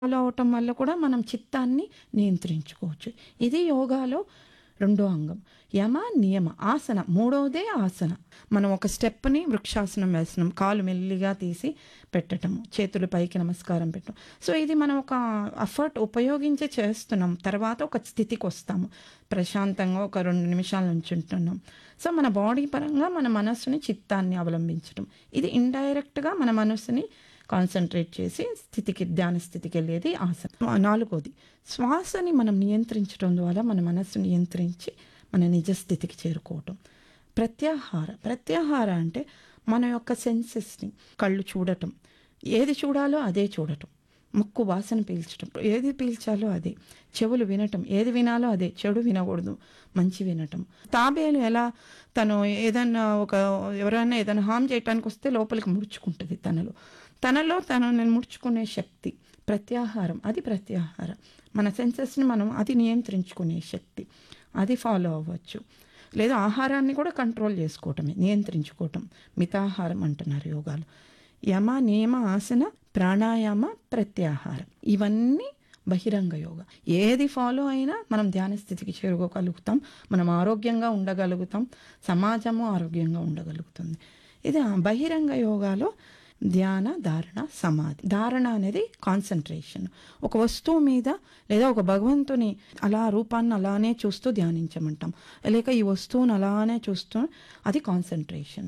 follow అవటం వల్ల కూడా మనం చిత్తాన్ని నియంత్రించుకోవచ్చు ఇది యోగాలో రెండో అంగం యమ నియమ ఆసన మూడవదే ఆసన మనం ఒక స్టెప్ని వృక్షాసనం వేస్తున్నాం కాలు మెల్లిగా తీసి పెట్టటం చేతులు పైకి నమస్కారం పెట్టడం సో ఇది మనం ఒక అఫర్ట్ ఉపయోగించి చేస్తున్నాం తర్వాత ఒక స్థితికి వస్తాము ప్రశాంతంగా ఒక రెండు నిమిషాల నుంచి ఉంటున్నాం సో మన బాడీ పరంగా మన మనస్సుని చిత్తాన్ని అవలంబించడం ఇది ఇండైరెక్ట్గా మన మనస్సుని కాన్సన్ట్రేట్ చేసి స్థితికి ధ్యాన స్థితికి వెళ్ళేది ఆసన నాలుగోది శ్వాసని మనం నియంత్రించడం ద్వారా మన మనస్సు నియంత్రించి మన నిజ స్థితికి చేరుకోవటం ప్రత్యాహార ప్రత్యాహార అంటే మన యొక్క సెన్సెస్ని కళ్ళు చూడటం ఏది చూడాలో అదే చూడటం ముక్కు వాసన పీల్చడం ఏది పీల్చాలో అదే చెవులు వినటం ఏది వినాలో అదే చెడు వినకూడదు మంచి వినటం తాబేలు ఎలా తను ఏదన్నా ఒక ఎవరైనా ఏదైనా హామ్ చేయటానికి వస్తే లోపలికి ముడుచుకుంటుంది తనలో తనలో తనని ముడుచుకునే శక్తి ప్రత్యాహారం అది ప్రత్యాహారం మన సెన్సెస్ని మనం అది నియంత్రించుకునే శక్తి అది ఫాలో అవ్వచ్చు లేదా ఆహారాన్ని కూడా కంట్రోల్ చేసుకోవటమే నియంత్రించుకోవటం మితాహారం అంటున్నారు యోగాలు యమ నియమ ఆసన ప్రాణాయామ ప్రత్యాహారం ఇవన్నీ బహిరంగ యోగా ఏది ఫాలో అయినా మనం ధ్యాన స్థితికి చేరుకోగలుగుతాం మనం ఆరోగ్యంగా ఉండగలుగుతాం సమాజము ఆరోగ్యంగా ఉండగలుగుతుంది ఇది ఆ బహిరంగ యోగాలో ధ్యాన ధారణ సమాధి ధారణ అనేది కాన్సన్ట్రేషన్ ఒక వస్తువు మీద లేదా ఒక భగవంతుని అలా రూపాన్ని అలానే చూస్తూ ధ్యానించమంటాం లేక ఈ వస్తువుని అలానే చూస్తూ అది కాన్సన్ట్రేషన్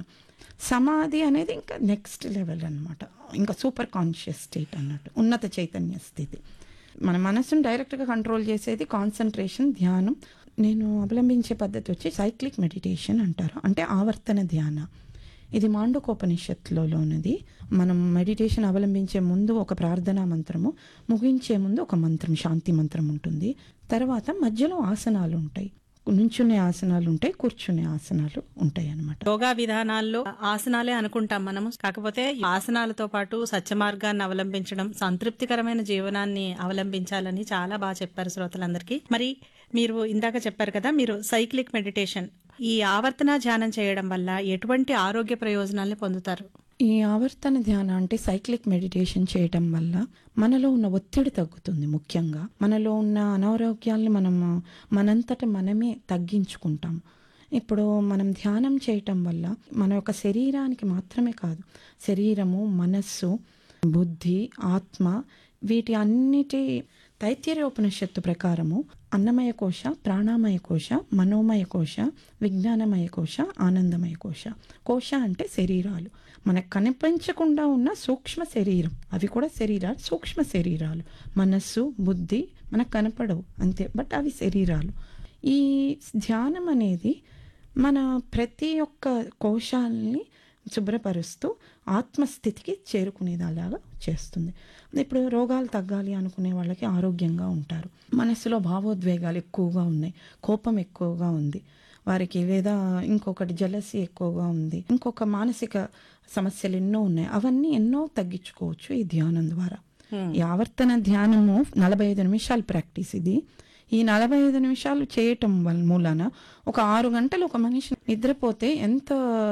సమాధి అనేది ఇంకా నెక్స్ట్ లెవెల్ అన్నమాట ఇంకా సూపర్ కాన్షియస్ స్టేట్ అన్నట్టు ఉన్నత చైతన్య స్థితి మన మనసును డైరెక్ట్గా కంట్రోల్ చేసేది కాన్సన్ట్రేషన్ ధ్యానం నేను అవలంబించే పద్ధతి వచ్చి సైక్లిక్ మెడిటేషన్ అంటారు అంటే ఆవర్తన ధ్యాన ఇది మాండుకోపనిషత్తులోనిది మనం మెడిటేషన్ అవలంబించే ముందు ఒక ప్రార్థనా మంత్రము ముగించే ముందు ఒక మంత్రం శాంతి మంత్రం ఉంటుంది తర్వాత మధ్యలో ఆసనాలు ఉంటాయి నుంచునే ఆసనాలు ఉంటాయి కూర్చునే ఆసనాలు ఉంటాయి అన్నమాట యోగా విధానాల్లో ఆసనాలే అనుకుంటాం మనము కాకపోతే ఈ ఆసనాలతో పాటు సత్య మార్గాన్ని అవలంబించడం సంతృప్తికరమైన జీవనాన్ని అవలంబించాలని చాలా బాగా చెప్పారు శ్రోతలందరికీ మరి మీరు ఇందాక చెప్పారు కదా మీరు సైక్లిక్ మెడిటేషన్ ఈ ఆవర్తన ధ్యానం చేయడం వల్ల ఎటువంటి ఆరోగ్య ప్రయోజనాల్ని పొందుతారు ఈ ఆవర్తన ధ్యానం అంటే సైక్లిక్ మెడిటేషన్ చేయటం వల్ల మనలో ఉన్న ఒత్తిడి తగ్గుతుంది ముఖ్యంగా మనలో ఉన్న అనారోగ్యాల్ని మనం మనంతట మనమే తగ్గించుకుంటాం ఇప్పుడు మనం ధ్యానం చేయటం వల్ల మన యొక్క శరీరానికి మాత్రమే కాదు శరీరము మనస్సు బుద్ధి ఆత్మ వీటి అన్నిటి తైత్యర్యోపనిషత్తు ప్రకారము అన్నమయ కోశ ప్రాణామయ కోశ మనోమయ కోశ విజ్ఞానమయ కోశ ఆనందమయ కోశ కోశ అంటే శరీరాలు మనకు కనిపించకుండా ఉన్న సూక్ష్మ శరీరం అవి కూడా శరీరాలు సూక్ష్మ శరీరాలు మనస్సు బుద్ధి మనకు కనపడవు అంతే బట్ అవి శరీరాలు ఈ ధ్యానం అనేది మన ప్రతి ఒక్క కోశాలని శుభ్రపరుస్తూ ఆత్మస్థితికి చేరుకునేలాగా చేస్తుంది ఇప్పుడు రోగాలు తగ్గాలి అనుకునే వాళ్ళకి ఆరోగ్యంగా ఉంటారు మనసులో భావోద్వేగాలు ఎక్కువగా ఉన్నాయి కోపం ఎక్కువగా ఉంది వారికి లేదా ఇంకొకటి జలసి ఎక్కువగా ఉంది ఇంకొక మానసిక సమస్యలు ఎన్నో ఉన్నాయి అవన్నీ ఎన్నో తగ్గించుకోవచ్చు ఈ ధ్యానం ద్వారా ఈ ఆవర్తన ధ్యానము నలభై ఐదు నిమిషాల ప్రాక్టీస్ ఇది ఈ నలభై ఐదు నిమిషాలు చేయటం వల్ల మూలన ఒక ఆరు గంటలు ఒక మనిషి నిద్రపోతే ఎంత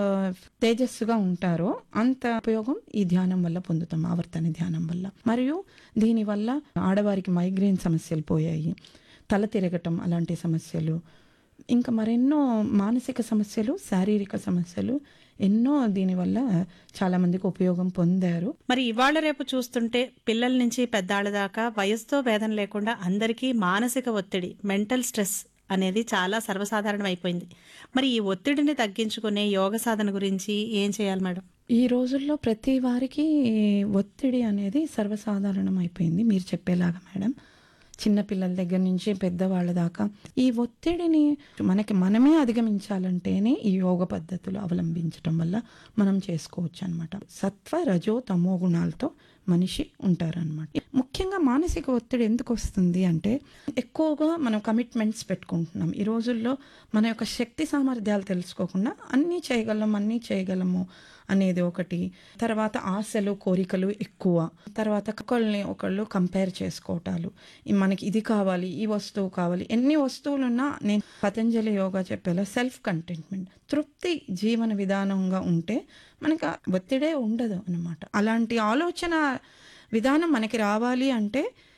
తేజస్సుగా ఉంటారో అంత ఉపయోగం ఈ ధ్యానం వల్ల పొందుతాం ఆవర్తన ధ్యానం వల్ల మరియు దీనివల్ల ఆడవారికి మైగ్రేన్ సమస్యలు పోయాయి తల తిరగటం అలాంటి సమస్యలు ఇంకా మరెన్నో మానసిక సమస్యలు శారీరక సమస్యలు ఎన్నో దీనివల్ల చాలా మందికి ఉపయోగం పొందారు మరి ఇవాళ రేపు చూస్తుంటే పిల్లల నుంచి పెద్దాళ్ళ దాకా వయసుతో భేదం లేకుండా అందరికీ మానసిక ఒత్తిడి మెంటల్ స్ట్రెస్ అనేది చాలా సర్వసాధారణం అయిపోయింది మరి ఈ ఒత్తిడిని తగ్గించుకునే యోగ సాధన గురించి ఏం చేయాలి మేడం ఈ రోజుల్లో ప్రతి వారికి ఒత్తిడి అనేది సర్వసాధారణం అయిపోయింది మీరు చెప్పేలాగా మేడం చిన్నపిల్లల దగ్గర నుంచి పెద్దవాళ్ళ దాకా ఈ ఒత్తిడిని మనకి మనమే అధిగమించాలంటేనే ఈ యోగ పద్ధతులు అవలంబించడం వల్ల మనం చేసుకోవచ్చు అనమాట సత్వ రజో తమో గుణాలతో మనిషి ఉంటారనమాట ముఖ్యంగా మానసిక ఒత్తిడి ఎందుకు వస్తుంది అంటే ఎక్కువగా మనం కమిట్మెంట్స్ పెట్టుకుంటున్నాం ఈ రోజుల్లో మన యొక్క శక్తి సామర్థ్యాలు తెలుసుకోకుండా అన్నీ చేయగలం అన్నీ చేయగలము అనేది ఒకటి తర్వాత ఆశలు కోరికలు ఎక్కువ తర్వాత ఒకళ్ళని ఒకళ్ళు కంపేర్ చేసుకోవటాలు ఈ మనకి ఇది కావాలి ఈ వస్తువు కావాలి ఎన్ని వస్తువులున్నా నేను పతంజలి యోగా చెప్పేలా సెల్ఫ్ కంటెంట్మెంట్ తృప్తి జీవన విధానంగా ఉంటే మనకి ఆ ఒత్తిడే ఉండదు అనమాట అలాంటి ఆలోచన విధానం మనకి రావాలి అంటే